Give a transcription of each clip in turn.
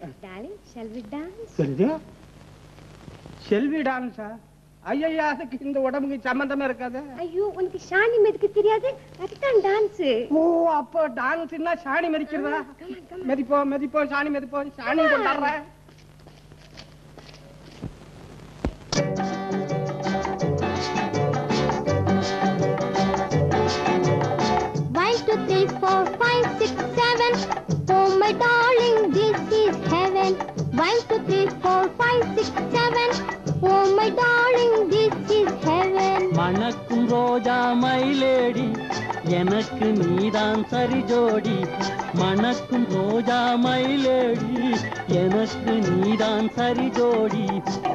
Darling, shall we dance? தெரியுது செல்வி டான்ஸா ஐயா அதுக்கு இந்த உடம்புக்கு சம்பந்தமே இருக்காது ஐயோ உனக்கு ஷானி மெதுக்கு தெரியாது அதுதான் டான்ஸ் ஓ அப்போ டான்ஸ்னா சாணி மெதிக்கிறதா மெதிப்போம் மெதிப்போம் சாணி மெதிப்போம் சாணி கொண்டாடுறேன் One, two, three, four, five, six, seven. Oh my darling, this is heaven. One, two, three, four, five, six, seven. Oh my darling, this is heaven. மணக்கும் ரோஜா மயிலேடி எனக்கு நீதான் சரி ஜோடி மணக்கும் ரோஜா மயிலேடி எனக்கு நீதான் சரி ஜோடி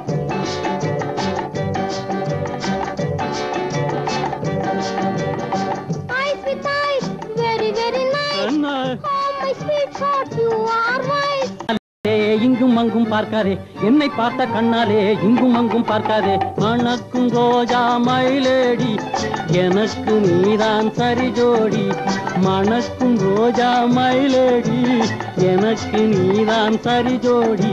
Eyes with eyes, very, very nice. என்ன? Oh my sweetheart, you are wise. ஏ, இங்கும் அங்கும் பார்க்காதே என்னை பார்த்த கண்ணாலே இங்கும் அங்கும் பார்க்காதே மணக்கும் ரோஜா மயிலேடி எனக்கு நீதான் சரி ஜோடி மணக்கும் ரோஜா மயிலேடி எனக்கு நீதான் சரி ஜோடி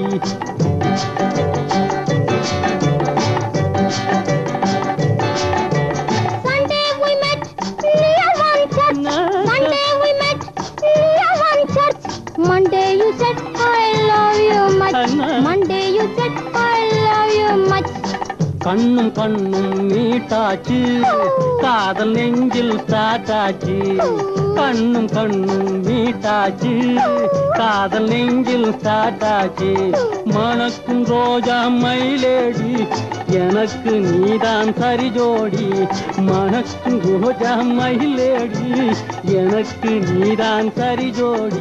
Sunday we met near one church. Sunday we met near one church. Monday you said I love you much. Monday you said I love you much. கண்ணும் கண்ணும் மீட்டாச்சு காதல் நெஞ்சில் சாட்டாச்சு கண்ணும் கண்ணும் மீட்டாச்சு காதல் நெஞ்சில் சாட்டாச்சு மணக்கும் ரோஜா மயிலேடி எனக்கு நீதான் சரி ஜோடி மணக்கும் ரோஜா மயிலேடி எனக்கு நீதான் சரி ஜோடி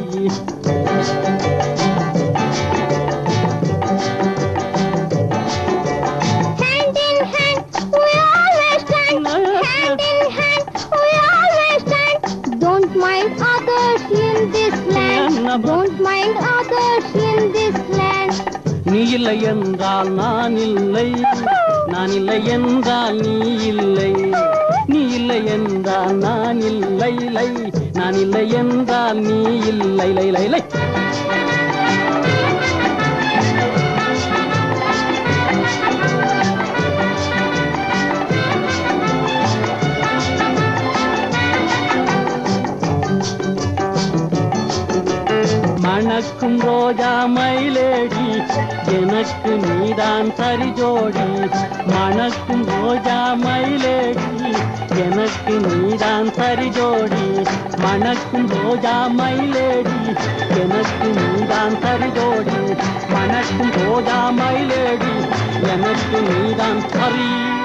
Hand in hand we always stand. Hand in hand we always stand. Don't mind others in this land. Don't mind others in this land. நீ இல்லை என்றால் நான் இல்லை நான் இல்லை என்றால் நீ இல்லை நீ இல்லை என்றால் நான் இல்லை இல்லை நான் இல்லை என்றால் நீ இல்லை இல்லை இல்லை இல்லை மணக்கும் ரோஜா மயிலேடி எனக்கு நீதான் சரி ஜோடி மணக்கும் ரோஜா மயிலேடி எனக்கு நீதான் சரி ஜோடி மணக்கும் ரோஜா மயிலேடி எனக்கு நீதான் சரி ஜோடி மணக்கும் ரோஜா மயிலேடி எனக்கு நீதான் சரி